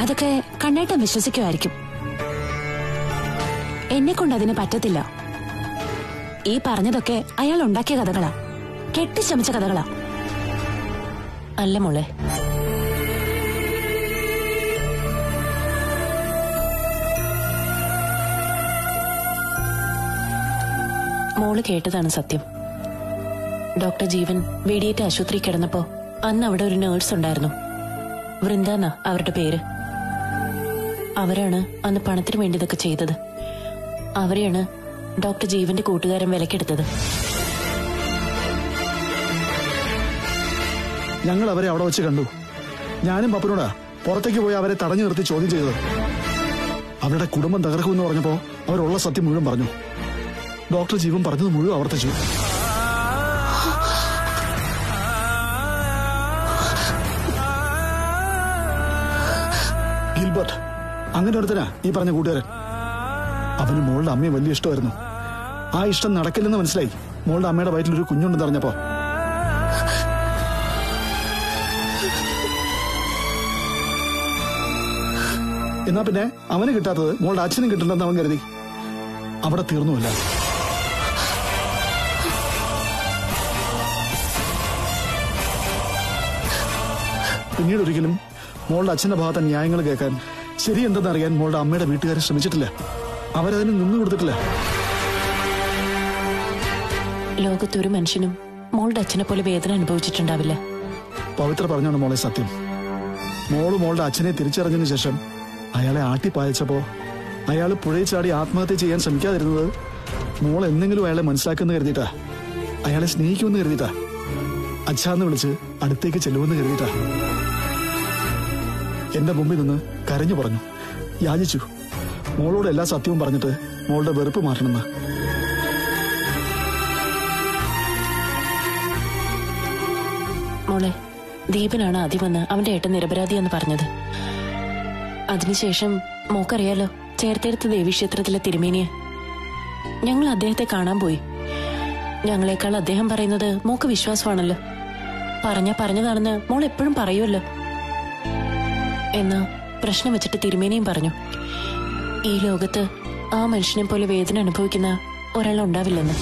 അതൊക്കെ കണ്ണേട്ടൻ വിശ്വസിക്കുമായിരിക്കും എന്നെ കൊണ്ട് അതിന് പറ്റത്തില്ല ഈ പറഞ്ഞതൊക്കെ അയാൾ ഉണ്ടാക്കിയ കഥകളാ കെട്ടിച്ചമച്ച കഥകളാ അല്ല മോളെ മോള് കേട്ടതാണ് സത്യം ഡോക്ടർ ജീവൻ വെടിയേറ്റ് ആശുപത്രി കിടന്നപ്പോ അന്ന് അവിടെ ഒരു നേഴ്സ് ഉണ്ടായിരുന്നു വൃന്ദാന്ന അവരുടെ പേര് അവരാണ് അന്ന് പണത്തിന് വേണ്ടി ഇതൊക്കെ ചെയ്തത് അവരെയാണ് ഡോക്ടർ ജീവന്റെ കൂട്ടുകാരൻ വിലക്കെടുത്തത് ഞങ്ങൾ അവരെ അവിടെ വെച്ച് കണ്ടു ഞാനും പപ്പനോടാ പുറത്തേക്ക് പോയി അവരെ തടഞ്ഞു നിർത്തി ചോദ്യം ചെയ്തത് അവരുടെ കുടുംബം തകർക്കുമെന്ന് പറഞ്ഞപ്പോ അവരുള്ള സത്യം മുഴുവൻ പറഞ്ഞു ഡോക്ടർ ജീവൻ പറഞ്ഞത് മുഴുവൻ ആവർത്തിച്ചു ഗിൽബർട്ട് അങ്ങനെ ഒരുത്തനാ ഈ പറഞ്ഞ കൂട്ടുകാരൻ അവന് മോളുടെ അമ്മയെ വലിയ ഇഷ്ടമായിരുന്നു ആ ഇഷ്ടം നടക്കില്ലെന്ന് മനസ്സിലായി മോളുടെ അമ്മയുടെ വയറ്റിൽ ഒരു കുഞ്ഞുണ്ടെന്ന് അറിഞ്ഞപ്പോ എന്നാ പിന്നെ അവന് കിട്ടാത്തത് മോളുടെ അച്ഛനും കിട്ടണ്ടെന്ന് അവൻ കരുതി അവിടെ തീർന്നുമില്ല പിന്നീട് ഒരിക്കലും മോളുടെ അച്ഛന്റെ ഭാഗത്തെ ന്യായങ്ങൾ കേൾക്കാൻ ശരി എന്തെന്ന് അറിയാൻ മോളുടെ അമ്മയുടെ വീട്ടുകാരെ ശ്രമിച്ചിട്ടില്ല അവരതിന് നിന്നു കൊടുത്തിട്ടില്ല ലോകത്തൊരു മനുഷ്യനും മോളുടെ അച്ഛനെ പോലെ വേദന അനുഭവിച്ചിട്ടുണ്ടാവില്ല പവിത്ര പറഞ്ഞാണ് മോളെ സത്യം മോള് മോളുടെ അച്ഛനെ തിരിച്ചറിഞ്ഞതിന് ശേഷം അയാളെ ആട്ടിപ്പായച്ചപ്പോ അയാൾ പുഴയിൽ ചാടി ആത്മഹത്യ ചെയ്യാൻ ശ്രമിക്കാതിരുന്നത് മോൾ എന്തെങ്കിലും അയാളെ മനസ്സിലാക്കുന്ന കരുതിയിട്ടാ അയാളെ സ്നേഹിക്കുമെന്ന് കരുതിയിട്ടാ അച്ഛാന്ന് വിളിച്ച് അടുത്തേക്ക് ചെല്ലുമെന്ന് കരുതിയിട്ടാ എന്റെ മുമ്പിൽ നിന്ന് കരഞ്ഞു പറഞ്ഞു യാചിച്ചു മോളോട് എല്ലാ സത്യവും പറഞ്ഞിട്ട് മോളുടെ വെറുപ്പ് മാറ്റണമെന്ന് മോളെ ദീപനാണ് ആദ്യം വന്ന് അവന്റെ ഏട്ടൻ നിരപരാധിയെന്ന് പറഞ്ഞത് അതിനുശേഷം മോക്കറിയാലോ ചേർത്തെടുത്ത ദേവീക്ഷേത്രത്തിലെ തിരുമേനിയെ ഞങ്ങൾ അദ്ദേഹത്തെ കാണാൻ പോയി ഞങ്ങളെക്കാൾ അദ്ദേഹം പറയുന്നത് മോക്ക് വിശ്വാസമാണല്ലോ പറഞ്ഞ പറഞ്ഞതാണെന്ന് മോൾ എപ്പോഴും പറയുമല്ലോ എന്നാ പ്രശ്നം വെച്ചിട്ട് തിരുമേനിയും പറഞ്ഞു ഈ ലോകത്ത് ആ മനുഷ്യനെ പോലെ വേദന അനുഭവിക്കുന്ന ഒരാൾ ഉണ്ടാവില്ലെന്ന്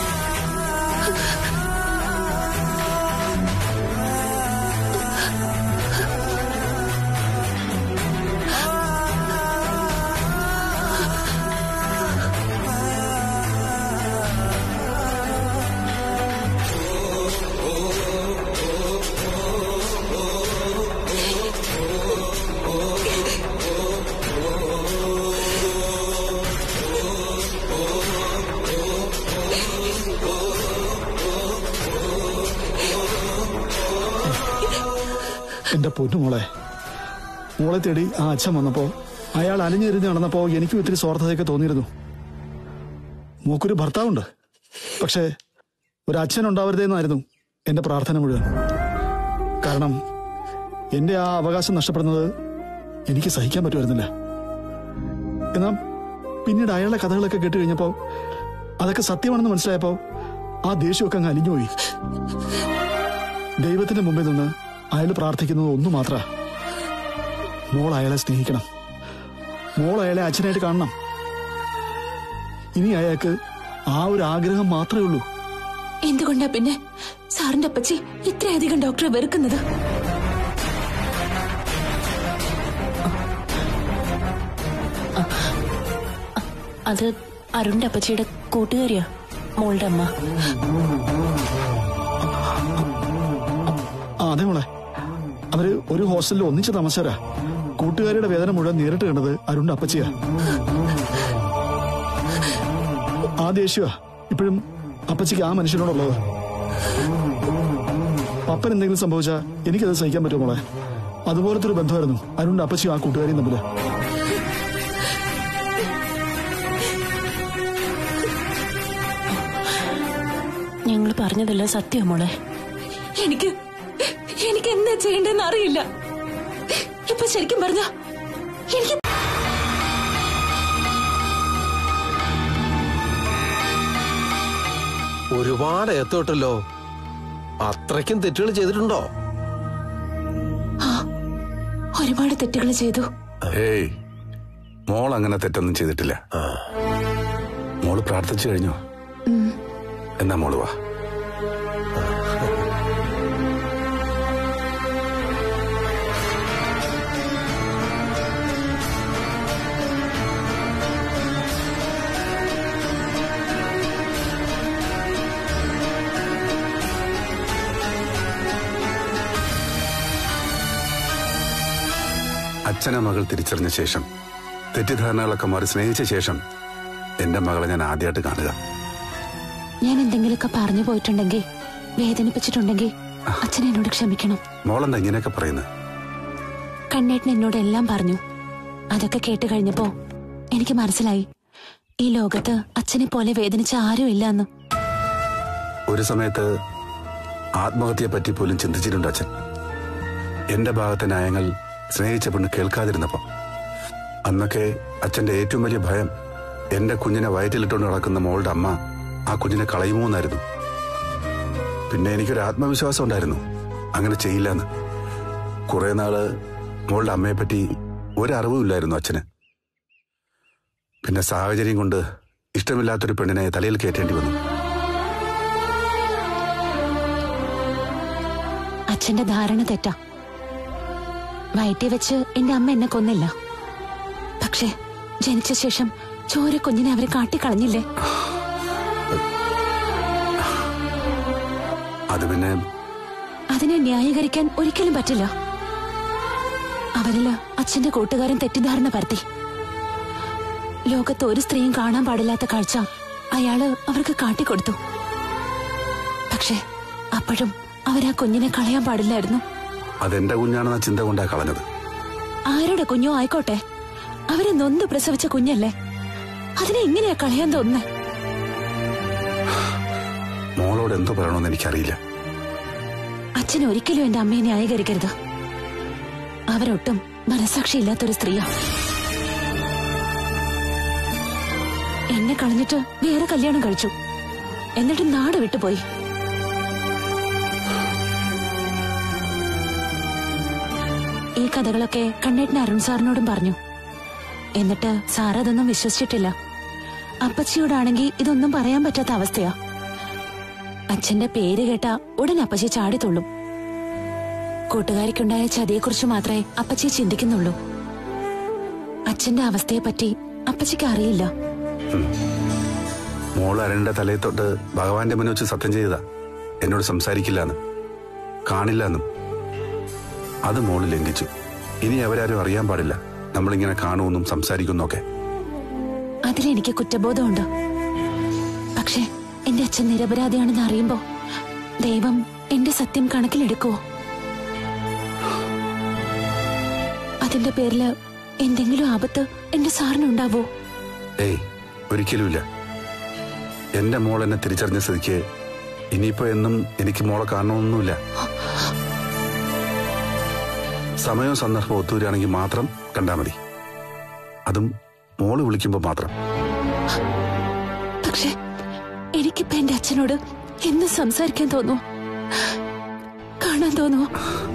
എന്റെ പൊന്നു മോളെ മോളെ തേടി ആ അച്ഛൻ വന്നപ്പോ അയാൾ അലിഞ്ഞെരിഞ്ഞ് നടന്നപ്പോ എനിക്കും ഇത്തിരി സ്വാർത്ഥതയൊക്കെ തോന്നിയിരുന്നു മോക്കൊരു ഭർത്താവുണ്ട് പക്ഷേ ഒരു അച്ഛൻ ഉണ്ടാവരുതെന്നായിരുന്നു എന്റെ പ്രാർത്ഥന മുഴുവൻ കാരണം എന്റെ ആ അവകാശം നഷ്ടപ്പെടുന്നത് എനിക്ക് സഹിക്കാൻ പറ്റുമായിരുന്നില്ല എന്നാൽ പിന്നീട് അയാളുടെ കഥകളൊക്കെ കേട്ട് കഴിഞ്ഞപ്പോ അതൊക്കെ സത്യമാണെന്ന് മനസ്സിലായപ്പോ ആ ദേഷ്യമൊക്കെ അങ്ങ് അലിഞ്ഞുപോയി ദൈവത്തിന്റെ മുമ്പിൽ നിന്ന് അയാൾ പ്രാർത്ഥിക്കുന്നത് ഒന്നു മാത്ര മോൾ അയാളെ സ്നേഹിക്കണം മോൾ അയാളെ അച്ഛനായിട്ട് കാണണം ഇനി അയാൾക്ക് ആ ഒരു ആഗ്രഹം മാത്രമേ ഉള്ളൂ എന്തുകൊണ്ടാ പിന്നെ സാറിന്റെ അപ്പച്ചി ഇത്രയധികം ഡോക്ടറെ വെറുക്കുന്നത് അത് അരുണിന്റെ അപ്പച്ചിയുടെ കൂട്ടുകാരിയാ മോളുടെ അമ്മ ആ അതെ മോളെ അവര് ഒരു ഹോസ്റ്റലിൽ ഒന്നിച്ച് താമസരാ കൂട്ടുകാരിയുടെ വേദന മുഴുവൻ നേരിട്ട് കണ്ടത് അരുണിന്റെ അപ്പച്ചിയാ ആ ദേഷ്യമാ ഇപ്പോഴും അപ്പച്ചിക്ക് ആ മനുഷ്യനോടുള്ളത് പപ്പൻ എന്തെങ്കിലും സംഭവിച്ചാ എനിക്കത് സഹിക്കാൻ പറ്റുമോ മോളെ അതുപോലത്തെ ഒരു ബന്ധമായിരുന്നു അരുണിന്റെ അപ്പച്ചിയും ആ കൂട്ടുകാരിയും തമ്മില് ഞങ്ങൾ പറഞ്ഞതെല്ലാം സത്യം മോളെ എനിക്ക് എനിക്ക് എന്താ ചെയ്യേണ്ടതെന്ന് അറിയില്ല ഇപ്പൊ ശരിക്കും പറഞ്ഞ എനിക്ക് ഒരുപാട് എത്തോട്ടല്ലോ അത്രയ്ക്കും തെറ്റുകൾ ചെയ്തിട്ടുണ്ടോ ഒരുപാട് തെറ്റുകൾ ചെയ്തു ഏയ് മോൾ അങ്ങനെ തെറ്റൊന്നും ചെയ്തിട്ടില്ല മോള് പ്രാർത്ഥിച്ചു കഴിഞ്ഞോ എന്നാ മോള് വാ അച്ഛനെ മകൾ തിരിച്ചറിഞ്ഞ ശേഷം തെറ്റിദ്ധാരണകളൊക്കെ മാറി സ്നേഹിച്ച ശേഷം എന്റെ മകളെ ഞാൻ ആദ്യമായിട്ട് കാണുക ഞാൻ എന്തെങ്കിലുമൊക്കെ പറഞ്ഞു പോയിട്ടുണ്ടെങ്കിൽ വേദനിപ്പിച്ചിട്ടുണ്ടെങ്കിൽ അച്ഛൻ എന്നോട് ക്ഷമിക്കണം മോളെന്താ ഇങ്ങനെയൊക്കെ പറയുന്നത് കണ്ണേട്ടൻ എന്നോട് എല്ലാം പറഞ്ഞു അതൊക്കെ കേട്ട് കഴിഞ്ഞപ്പോ എനിക്ക് മനസ്സിലായി ഈ ലോകത്ത് അച്ഛനെ പോലെ വേദനിച്ച ആരും ഇല്ല എന്ന് ഒരു സമയത്ത് ആത്മഹത്യയെ പറ്റി പോലും ചിന്തിച്ചിട്ടുണ്ട് അച്ഛൻ എന്റെ ഭാഗത്തെ ന്യായങ്ങൾ സ്നേഹിച്ച പെണ്ണ് കേൾക്കാതിരുന്നപ്പോ അന്നൊക്കെ അച്ഛന്റെ ഏറ്റവും വലിയ ഭയം എന്റെ കുഞ്ഞിനെ വയറ്റിലിട്ടുകൊണ്ട് നടക്കുന്ന മോളുടെ അമ്മ ആ കുഞ്ഞിനെ കളയുമോ എന്നായിരുന്നു പിന്നെ എനിക്കൊരു ആത്മവിശ്വാസം ഉണ്ടായിരുന്നു അങ്ങനെ ചെയ്യില്ലെന്ന് കുറെ നാള് മോളുടെ അമ്മയെ പറ്റി ഒരറിവും ഇല്ലായിരുന്നു അച്ഛന് പിന്നെ സാഹചര്യം കൊണ്ട് ഇഷ്ടമില്ലാത്തൊരു പെണ്ണിനെ തലയിൽ കയറ്റേണ്ടി വന്നു അച്ഛന്റെ ധാരണ തെറ്റാ വയറ്റി വെച്ച് എന്റെ അമ്മ എന്നെ കൊന്നില്ല പക്ഷേ ജനിച്ച ശേഷം ചോര കുഞ്ഞിനെ അവര് കാട്ടിക്കളഞ്ഞില്ലേ അത് പിന്നെ അതിനെ ന്യായീകരിക്കാൻ ഒരിക്കലും പറ്റില്ല അവരില് അച്ഛന്റെ കൂട്ടുകാരൻ തെറ്റിദ്ധാരണ പരത്തി ലോകത്ത് ഒരു സ്ത്രീയും കാണാൻ പാടില്ലാത്ത കാഴ്ച അയാള് അവർക്ക് കാട്ടിക്കൊടുത്തു പക്ഷേ അപ്പോഴും അവരാ കുഞ്ഞിനെ കളയാൻ പാടില്ലായിരുന്നു അതെന്റെ കുഞ്ഞാണെന്ന ചിന്ത കൊണ്ടാ കളഞ്ഞത് ആരുടെ കുഞ്ഞോ ആയിക്കോട്ടെ അവരെ നൊന്ത് പ്രസവിച്ച കുഞ്ഞല്ലേ അതിനെ എങ്ങനെയാ കളയാൻ തോന്നുന്നേ മോളോട് എന്തോ പറയണമെന്ന് എനിക്കറിയില്ല അച്ഛൻ ഒരിക്കലും എന്റെ അമ്മയെ ന്യായീകരിക്കരുത് അവരൊട്ടും മനസാക്ഷിയില്ലാത്തൊരു സ്ത്രീയാ എന്നെ കളഞ്ഞിട്ട് വേറെ കല്യാണം കഴിച്ചു എന്നിട്ട് നാട് വിട്ടുപോയി ഈ കഥകളൊക്കെ കണ്ണേട്ടൻ അരുൺ സാറിനോടും പറഞ്ഞു എന്നിട്ട് സാർ അതൊന്നും വിശ്വസിച്ചിട്ടില്ല അപ്പച്ചിയോടാണെങ്കിൽ ഇതൊന്നും പറയാൻ പറ്റാത്ത അവസ്ഥയാ അച്ഛന്റെ പേര് കേട്ട ഉടൻ അപ്പച്ചി ചാടിത്തുള്ളും കൂട്ടുകാരിക്കുണ്ടായ ചതിയെക്കുറിച്ച് മാത്രമേ അപ്പച്ചി ചിന്തിക്കുന്നുള്ളൂ അച്ഛന്റെ അവസ്ഥയെപ്പറ്റി അപ്പച്ചിക്ക് അറിയില്ല മോൾ അരണിന്റെ തലയിൽ തൊട്ട് ഭഗവാന്റെ മുന്നിൽ വെച്ച് സത്യം ചെയ്തതാ എന്നോട് സംസാരിക്കില്ല എന്ന് കാണില്ല എന്നും അത് മോള് ലംഘിച്ചു ഇനി അവരാരും അറിയാൻ പാടില്ല നമ്മളിങ്ങനെ കാണുമെന്നും സംസാരിക്കുന്നൊക്കെ അതിലെനിക്ക് കുറ്റബോധമുണ്ട് പക്ഷെ എന്റെ അച്ഛൻ നിരപരാധിയാണെന്ന് അറിയുമ്പോ ദൈവം എന്റെ സത്യം കണക്കിലെടുക്കുവോ അതിന്റെ പേരില് എന്തെങ്കിലും ആപത്ത് എന്റെ സാറിനുണ്ടാവോ ഏയ് ഒരിക്കലുമില്ല എന്റെ മോൾ എന്നെ തിരിച്ചറിഞ്ഞ സ്ഥിതിക്ക് ഇനിയിപ്പോ എന്നും എനിക്ക് മോളെ കാണണമെന്നൊന്നുമില്ല സമയവും സന്ദർഭവും ഒത്തുവരികയാണെങ്കിൽ മാത്രം കണ്ടാ മതി അതും മോള് വിളിക്കുമ്പോ മാത്രം പക്ഷെ എനിക്കിപ്പോ എന്റെ അച്ഛനോട് എന്ന് സംസാരിക്കാൻ തോന്നുവോ കാണാൻ തോന്നുവോ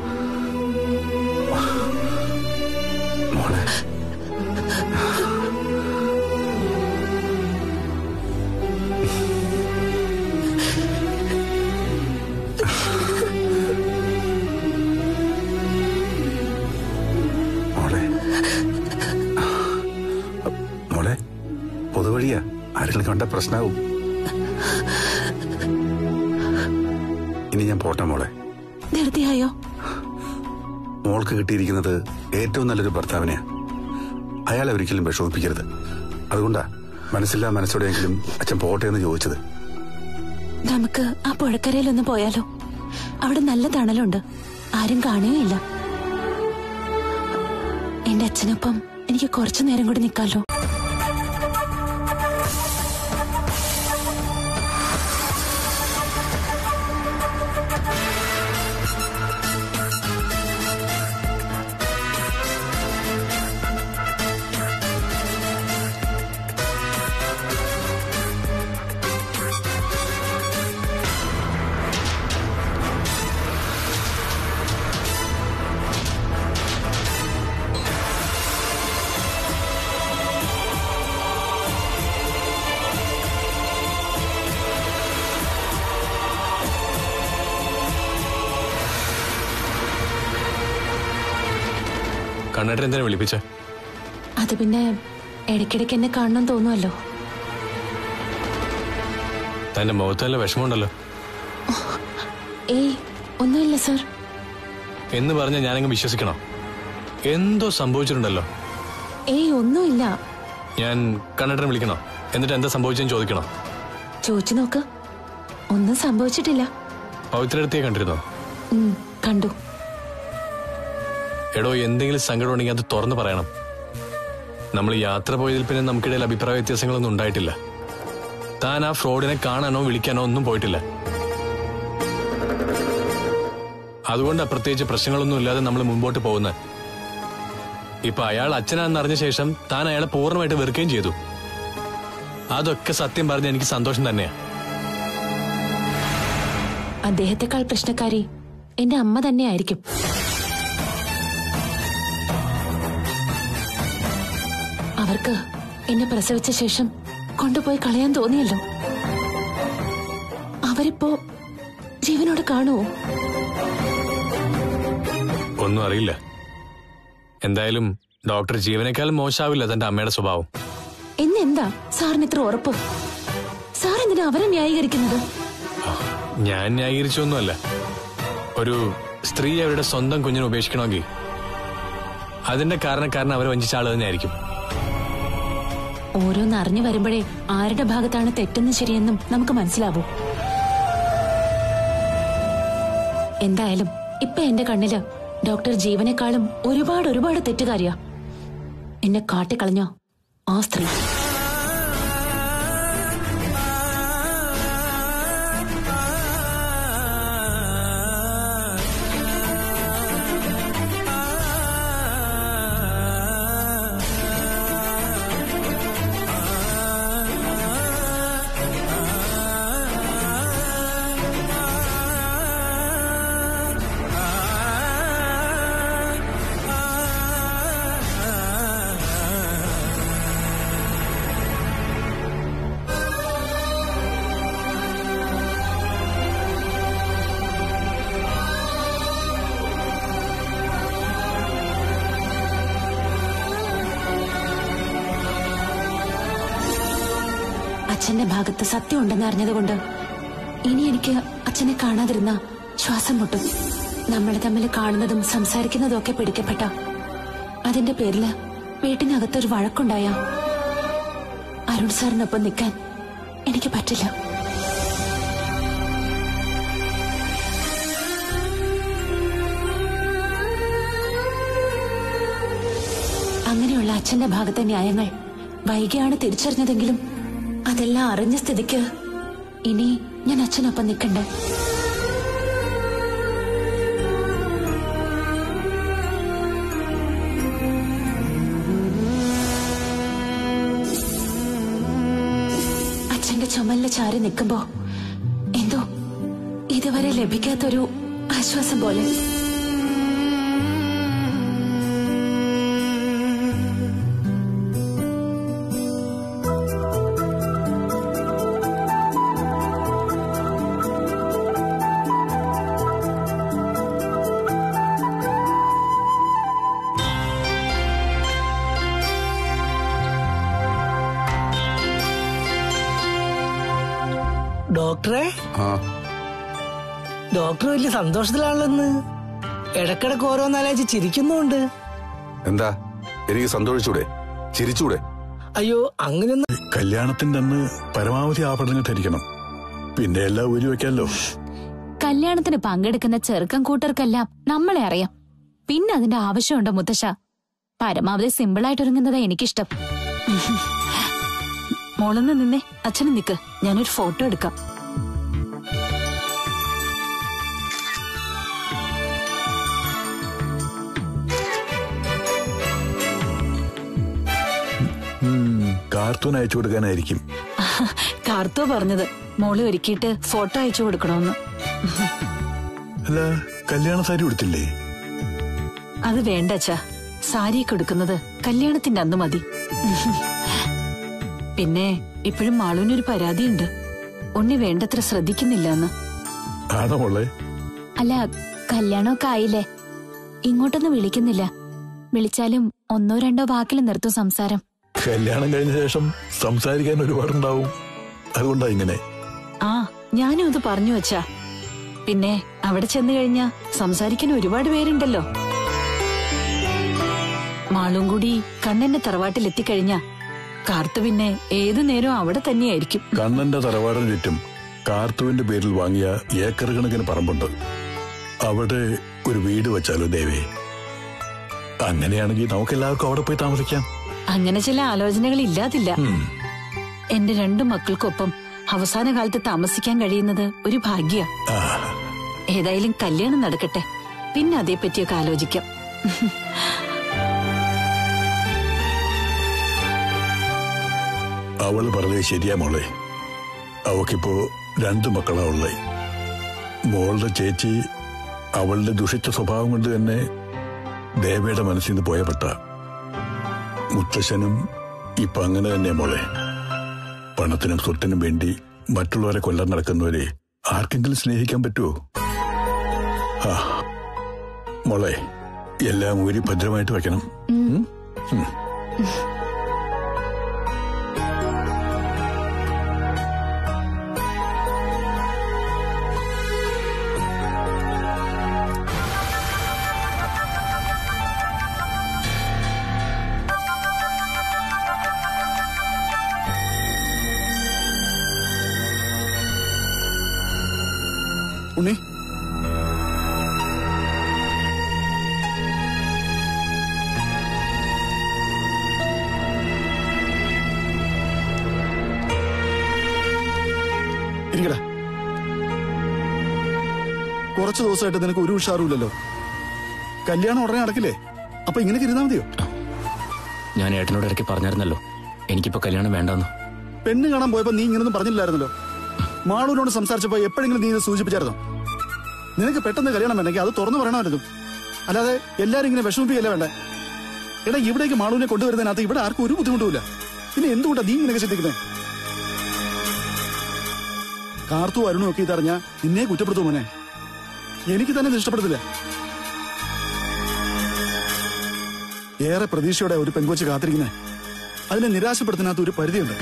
മോളെ മോളെ മോളെ പൊതുവഴിയാ ആരെങ്കിലും കണ്ട പ്രശ്നാവും ഇനി ഞാൻ പോട്ടെ മോളെ ധൃതിയായോ മോൾക്ക് കിട്ടിയിരിക്കുന്നത് ഏറ്റവും നല്ലൊരു ഭർത്താവിനെയാ അയാളെ ഒരിക്കലും വിഷമിപ്പിക്കരുത് അതുകൊണ്ടാ മനസ്സില്ലാ മനസ്സോടെയെങ്കിലും അച്ഛൻ പോട്ടെ എന്ന് ചോദിച്ചത് നമുക്ക് ആ പുഴക്കരയിലൊന്ന് പോയാലോ അവിടെ നല്ല തണലുണ്ട് ആരും കാണുകയില്ല എന്റെ അച്ഛനൊപ്പം എനിക്ക് കുറച്ചു നേരം കൂടി നിൽക്കാമല്ലോ കണ്ണേട്ടൻ എന്തിനാ വിളിപ്പിച്ച അത് പിന്നെ ഇടയ്ക്കിടയ്ക്ക് എന്നെ കാണണം തോന്നുമല്ലോ തന്റെ മുഖത്ത് നല്ല വിഷമമുണ്ടല്ലോ ഏയ് ഒന്നുമില്ല സർ എന്ന് പറഞ്ഞ ഞാനങ്ങ് വിശ്വസിക്കണം എന്തോ സംഭവിച്ചിട്ടുണ്ടല്ലോ ഏയ് ഒന്നുമില്ല ഞാൻ കണ്ണേട്ടനെ വിളിക്കണോ എന്നിട്ട് എന്താ സംഭവിച്ചെന്ന് ചോദിക്കണം ചോദിച്ചു നോക്ക് ഒന്നും സംഭവിച്ചിട്ടില്ല പവിത്രടുത്തിയെ കണ്ടിരുന്നോ ഉം, കണ്ടു എടോ എന്തെങ്കിലും സങ്കടം ഉണ്ടെങ്കിൽ അത് തുറന്നു പറയണം നമ്മൾ യാത്ര പോയതിൽ പിന്നെ നമുക്കിടയിൽ അഭിപ്രായ വ്യത്യാസങ്ങളൊന്നും ഉണ്ടായിട്ടില്ല താൻ ആ ഫ്രോഡിനെ കാണാനോ വിളിക്കാനോ ഒന്നും പോയിട്ടില്ല അതുകൊണ്ട് പ്രത്യേകിച്ച് പ്രശ്നങ്ങളൊന്നും ഇല്ലാതെ നമ്മൾ മുമ്പോട്ട് പോകുന്നത് ഇപ്പൊ അയാൾ അച്ഛനാണെന്ന് അറിഞ്ഞ ശേഷം താൻ അയാളെ പൂർണ്ണമായിട്ട് വെറുക്കുകയും ചെയ്തു അതൊക്കെ സത്യം പറഞ്ഞ എനിക്ക് സന്തോഷം തന്നെയാ അദ്ദേഹത്തെക്കാൾ പ്രശ്നക്കാരി എന്റെ അമ്മ തന്നെയായിരിക്കും അവർക്ക് എന്നെ പ്രസവിച്ച ശേഷം കൊണ്ടുപോയി കളയാൻ തോന്നിയല്ലോ അവരിപ്പോ ജീവനോട് കാണുമോ ഒന്നും അറിയില്ല എന്തായാലും ഡോക്ടർ ജീവനേക്കാളും മോശമാവില്ല തന്റെ അമ്മയുടെ സ്വഭാവം എന്നെന്താ സാറിന് ഇത്ര ഉറപ്പ് സാർ എന്തിനാ അവരെ ന്യായീകരിക്കുന്നത് ഞാൻ ന്യായീകരിച്ചൊന്നുമല്ല ഒരു സ്ത്രീ അവരുടെ സ്വന്തം കുഞ്ഞിനെ ഉപേക്ഷിക്കണമെങ്കിൽ അതിന്റെ കാരണക്കാരൻ അവരെ വഞ്ചിച്ച ആള് തന്നെയായിരിക്കും ഓരോന്ന് അറിഞ്ഞു വരുമ്പോഴേ ആരുടെ ഭാഗത്താണ് തെറ്റെന്നും ശരിയെന്നും നമുക്ക് മനസ്സിലാവൂ എന്തായാലും ഇപ്പൊ എന്റെ കണ്ണില് ഡോക്ടർ ജീവനേക്കാളും ഒരുപാട് ഒരുപാട് തെറ്റുകാരിയാ എന്നെ കാട്ടിക്കളഞ്ഞോ ആ സ്ത്രീ അച്ഛന്റെ ഭാഗത്ത് സത്യം ഉണ്ടെന്ന് അറിഞ്ഞതുകൊണ്ട് ഇനി എനിക്ക് അച്ഛനെ കാണാതിരുന്ന ശ്വാസം മുട്ടും നമ്മൾ തമ്മിൽ കാണുന്നതും സംസാരിക്കുന്നതും ഒക്കെ പിടിക്കപ്പെട്ട അതിന്റെ പേരില് വീട്ടിനകത്തൊരു വഴക്കുണ്ടായ അരുൺ സാറിനൊപ്പം നിൽക്കാൻ എനിക്ക് പറ്റില്ല അങ്ങനെയുള്ള അച്ഛന്റെ ഭാഗത്തെ ന്യായങ്ങൾ വൈകിയാണ് തിരിച്ചറിഞ്ഞതെങ്കിലും അതെല്ലാം അറിഞ്ഞ സ്ഥിതിക്ക് ഇനി ഞാൻ അച്ഛനൊപ്പം നിൽക്കണ്ടേ അച്ഛന്റെ ചുമലില് ചാരി നിൽക്കുമ്പോ എന്തോ ഇതുവരെ ലഭിക്കാത്തൊരു ആശ്വാസം പോലെ ഡോക്ടറെ ആ ഡോക്ടർ വലിയ സന്തോഷത്തിലാണല്ലോ ഇന്ന് ഇടക്കിടക്ക് ഓരോന്നാലോചിച്ച് ചിരിക്കുന്നുണ്ട് എന്താ എനിക്ക് സന്തോഷിച്ചൂടെ ചിരിച്ചൂടെ അയ്യോ അങ്ങനെയൊന്നും കല്യാണത്തിന്റെ അന്ന് പരമാവധി ആഭരണങ്ങൾ ധരിക്കണം പിന്നെ എല്ലാം ഊരി വെക്കാമല്ലോ കല്യാണത്തിന് പങ്കെടുക്കുന്ന ചെറുക്കൻ കൂട്ടർക്കെല്ലാം നമ്മളെ അറിയാം പിന്നെ അതിന്റെ ആവശ്യമുണ്ടോ മുത്തശ്ശ പരമാവധി സിമ്പിളായിട്ട് ഒരുങ്ങുന്നതാ എനിക്കിഷ്ടം മോളൊന്ന് നിന്നേ അച്ഛന് നിക്ക് ഞാനൊരു ഫോട്ടോ എടുക്കാം കാർട്ടൂൺ അയച്ചു കൊടുക്കാനായിരിക്കും കാർത്തോ പറഞ്ഞത് മോളെ ഒരുക്കിയിട്ട് ഫോട്ടോ അയച്ചു കൊടുക്കണമെന്ന് അല്ല കല്യാണ സാരി കൊടുത്തില്ലേ അത് വേണ്ട അച്ഛാ സാരിയൊക്കെ എടുക്കുന്നത് കല്യാണത്തിന്റെ അന്ന് മതി പിന്നെ ഇപ്പോഴും മാളുവിനൊരു പരാതിയുണ്ട് ഉണ്ണി വേണ്ടത്ര ശ്രദ്ധിക്കുന്നില്ല എന്ന് ആണോ മോളെ അല്ല കല്യാണമൊക്കെ ആയില്ലേ ഇങ്ങോട്ടൊന്നും വിളിക്കുന്നില്ല വിളിച്ചാലും ഒന്നോ രണ്ടോ വാക്കിൽ നിർത്തും സംസാരം കല്യാണം കഴിഞ്ഞ ശേഷം സംസാരിക്കാൻ ഒരുപാടുണ്ടാവും അതുകൊണ്ടാ ഇങ്ങനെ ആ ഞാനും അത് പറഞ്ഞു വച്ചാ പിന്നെ അവിടെ ചെന്ന് കഴിഞ്ഞാ സംസാരിക്കാൻ ഒരുപാട് പേരുണ്ടല്ലോ മാളും കൂടി കണ്ണന്റെ തറവാട്ടിൽ എത്തിക്കഴിഞ്ഞാ കാർത്തു പിന്നെ ഏതു നേരവും അവിടെ തന്നെയായിരിക്കും കണ്ണന്റെ തറവാടിന് ചുറ്റും കാർത്തുവിന്റെ പേരിൽ വാങ്ങിയ ഏക്കർ കണക്കിന് പറമ്പുണ്ട് അവിടെ ഒരു വീട് വെച്ചാലോ ദേവേ അങ്ങനെയാണെങ്കിൽ നമുക്കെല്ലാവർക്കും അവിടെ പോയി താമസിക്കാം അങ്ങനെ ചില ആലോചനകൾ ഇല്ലാതില്ല ഉം. എന്റെ രണ്ടു മക്കൾക്കൊപ്പം അവസാന കാലത്ത് താമസിക്കാൻ കഴിയുന്നത് ഒരു ഭാഗ്യ ആ, ഏതായാലും കല്യാണം നടക്കട്ടെ പിന്നെ അതേപ്പറ്റിയൊക്കെ ആലോചിക്കാം അവള് പറഞ്ഞത് ശരിയാ മോളെ അവക്കിപ്പോ രണ്ടു മക്കളാ ഉള്ളേ മോളുടെ ചേച്ചി അവളുടെ ദുഷിച്ച സ്വഭാവം കൊണ്ട് തന്നെ ദേവയുടെ മനസ്സിൽ നിന്ന് പോയപ്പെട്ട മുത്തശ്ശനും ഇപ്പൊ അങ്ങനെ തന്നെ മോളെ പണത്തിനും സ്വത്തിനും വേണ്ടി മറ്റുള്ളവരെ കൊല്ലാൻ നടക്കുന്നവരെ ആർക്കെങ്കിലും സ്നേഹിക്കാൻ പറ്റുമോ ആ മോളെ എല്ലാം ഊരി ഭദ്രമായിട്ട് വെക്കണം ഉം? ഉം. ഉണ്ണി ഇരിക്കടാ കുറച്ച് ദിവസമായിട്ട് നിനക്ക് ഒരു ഉഷാറുമില്ലല്ലോ കല്യാണം ഉടനെ നടക്കില്ലേ അപ്പൊ ഇങ്ങനെ ഇരുന്നാ മതിയോ ഞാൻ ഏട്ടനോട് ഇടയ്ക്ക് പറഞ്ഞായിരുന്നല്ലോ എനിക്കിപ്പോ കല്യാണം വേണ്ടെന്ന് പെണ്ണ് കാണാൻ പോയപ്പോ നീ ഇങ്ങനൊന്നും പറഞ്ഞില്ലായിരുന്നല്ലോ മാളൂരിനോട് സംസാരിച്ചപ്പോ എപ്പോഴെങ്കിലും നീ ഇത് സൂചിപ്പിച്ചായിരുന്നോ നിനക്ക് പെട്ടെന്ന് കല്യാണം വേണ്ടെങ്കിൽ അത് തുറന്നു പറയണമായിരുന്നു അല്ലാതെ എല്ലാരും ഇങ്ങനെ വിഷമിപ്പിക്കല്ലേ വേണ്ടേ എടാ ഇവിടേക്ക് മാളൂരിനെ കൊണ്ടുവരുന്നതിനകത്ത് ഇവിടെ ആർക്കും ഒരു ബുദ്ധിമുട്ടുമില്ല പിന്നെ എന്തുകൊണ്ടാ നീ ഇങ്ങനെയൊക്കെ ചിന്തിക്കുന്നത് കാർത്തു അരുണും ഒക്കെ ഇതറിഞ്ഞാ നിന്നെ കുറ്റപ്പെടുത്തു മോനെ എനിക്ക് തന്നെ ഇത് ഇഷ്ടപ്പെടത്തില്ല ഏറെ പ്രതീക്ഷയോടെ ഒരു പെൺകൊച്ച് കാത്തിരിക്കുന്നേ അതിനെ നിരാശപ്പെടുത്തുന്നതിനകത്ത് ഒരു പരിധിയുണ്ട്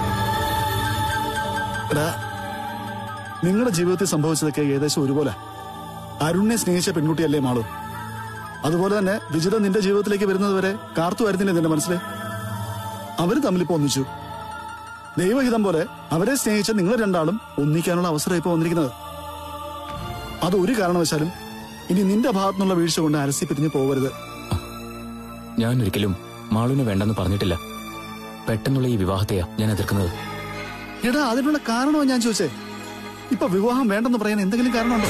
എടാ നിങ്ങളുടെ ജീവിതത്തിൽ സംഭവിച്ചതൊക്കെ ഏകദേശം ഒരുപോലെ അരുണിനെ സ്നേഹിച്ച പെൺകുട്ടിയല്ലേ മാളു അതുപോലെ തന്നെ വിജിത നിന്റെ ജീവിതത്തിലേക്ക് വരുന്നത് വരെ കാർത്തു വരുന്നില്ല നിന്റെ മനസ്സിലെ അവര് തമ്മിലിപ്പോ ഒന്നിച്ചു ദൈവഹിതം പോലെ അവരെ സ്നേഹിച്ച നിങ്ങൾ രണ്ടാളും ഒന്നിക്കാനുള്ള അവസരം ഇപ്പൊ വന്നിരിക്കുന്നത് അത് ഒരു കാരണവശാലും ഇനി നിന്റെ ഭാഗത്തുനിന്നുള്ള വീഴ്ച കൊണ്ട് അരസി പിരിഞ്ഞു പോകരുത് ഞാൻ ഒരിക്കലും മാളുവിനെ വേണ്ടെന്ന് പറഞ്ഞിട്ടില്ല പെട്ടെന്നുള്ള ഈ വിവാഹത്തെയാ ഞാൻ എതിർക്കുന്നത് എടാ അതിനുള്ള കാരണമാണ് ഞാൻ ചോദിച്ചേ ഇപ്പൊ വിവാഹം വേണ്ടെന്ന് പറയാൻ എന്തെങ്കിലും കാരണമുണ്ടോ